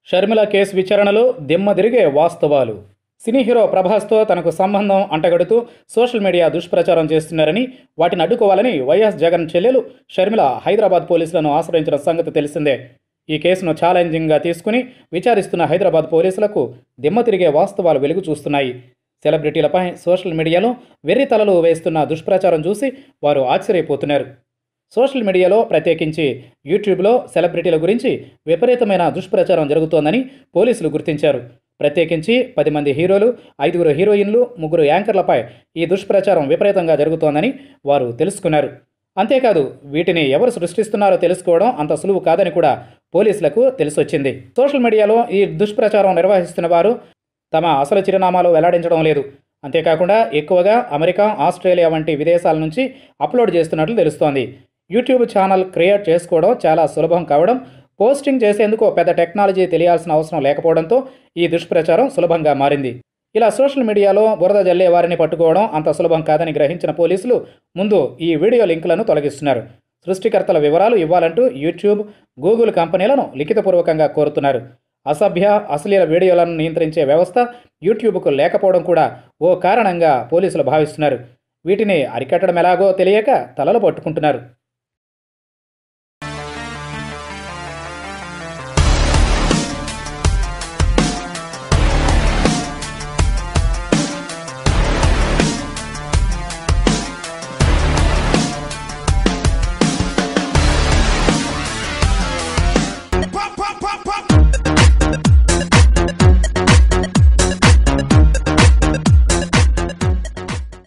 Sharmila case విచారణలో దిమ్మదిరిగే వాస్తవాలు cine hero ప్రభాస్తో తనకు సంబంధం అంటగడుతూ సోషల్ మీడియా దుష్ప్రచారం చేస్తున్నారని వాటిని అడ్డుకోవాలని వైఎస్ జగన్ చెల్లెలు షర్మిల హైదరాబాద్ పోలీసులను ఆశ్రయించిన సంగతి తెలిసిందే ఈ కేసును ఛాలెంజింగ్గా తీసుకుని విచారిస్తున్న హైదరాబాద్ పోలీసులకు దిమ్మ తిరిగే వాస్తవాలు వెలుగు చూస్తున్నాయి సెలబ్రిటీలపై సోషల్ మీడియాలో వెర్రి తలలు వేస్తున్న దుష్ప్రచారం చూసి వారు ఆశ్చర్యపోతున్నారు సోషల్ మీడియాలో ప్రత్యేకించి యూట్యూబ్లో సెలబ్రిటీల గురించి విపరీతమైన దుష్ప్రచారం జరుగుతోందని పోలీసులు గుర్తించారు ప్రత్యేకించి పది మంది హీరోలు ఐదుగురు హీరోయిన్లు ముగ్గురు యాంకర్లపై ఈ దుష్ప్రచారం విపరీతంగా జరుగుతోందని వారు తెలుసుకున్నారు అంతేకాదు వీటిని ఎవరు సృష్టిస్తున్నారో తెలుసుకోవడం అంత సులువు కాదని కూడా పోలీసులకు తెలిసొచ్చింది సోషల్ మీడియాలో ఈ దుష్ప్రచారం నిర్వహిస్తున్న వారు తమ అసలు చిరునామాలు వెల్లడించడం లేదు అంతేకాకుండా ఎక్కువగా అమెరికా ఆస్ట్రేలియా వంటి విదేశాల నుంచి అప్లోడ్ చేస్తున్నట్లు తెలుస్తోంది యూట్యూబ్ ఛానల్ క్రియేట్ చేసుకోవడం చాలా సులభం కావడం పోస్టింగ్ చేసేందుకు పెద్ద టెక్నాలజీ తెలియాల్సిన అవసరం లేకపోవడంతో ఈ దుష్ప్రచారం సులభంగా మారింది ఇలా సోషల్ మీడియాలో బురద జల్లే వారిని పట్టుకోవడం అంత సులభం కాదని గ్రహించిన పోలీసులు ముందు ఈ వీడియో లింకులను తొలగిస్తున్నారు సృష్టికర్తల వివరాలు ఇవ్వాలంటూ యూట్యూబ్ గూగుల్ కంపెనీలను లిఖితపూర్వకంగా కోరుతున్నారు అసభ్య అశ్లీల వీడియోలను నియంత్రించే వ్యవస్థ యూట్యూబ్కు లేకపోవడం కూడా ఓ కారణంగా పోలీసులు భావిస్తున్నారు వీటిని అరికట్టడం ఎలాగో తెలియక తలలు పట్టుకుంటున్నారు